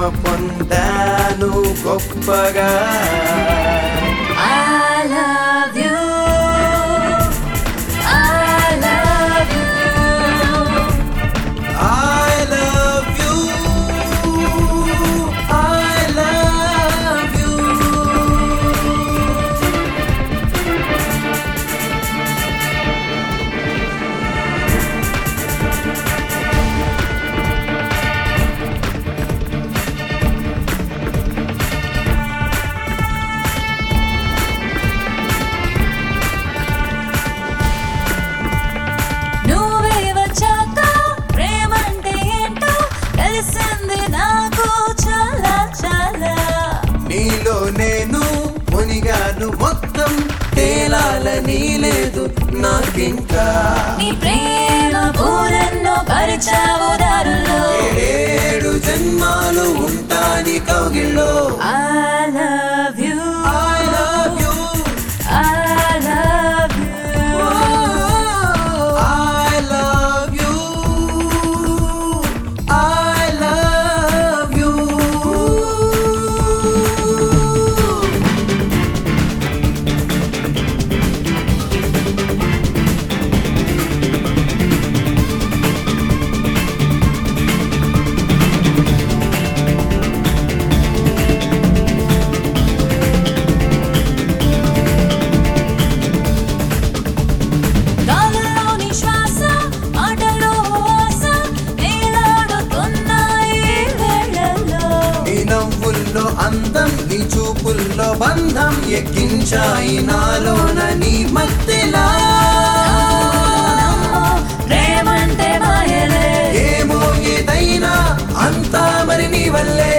పొందాను గొప్పగా I love you. I love you. I love you. I love you. నువ్వే వచ్చాక ప్రేమంటే ఏంటో తెలిసింది నాకు చాలా చాలా నీలో నేను మునిగాను మొత్తం తేలాలని లేదు నాకింకా నీ ప్రేమ పూలెన్నో పరిచావు దారుల్లో ఏడు జన్మాలు ఉంటాని కౌగిల్లో I love you. I love you. I love you. I love you. I love you. గాలిలోని శ్వాస మాటలో ఆశ వేలాడుతున్నాయి వేళల్లో నీ నవ్వుల్లో అందం నీ చూపుల్లో బంధం ఎక్కించాయి నాలోన నీ మధ్యలా నమ్మో, ప్రేమంటే మాయలే ఏమో ఏదైనా అంతా మరి నీ వల్లే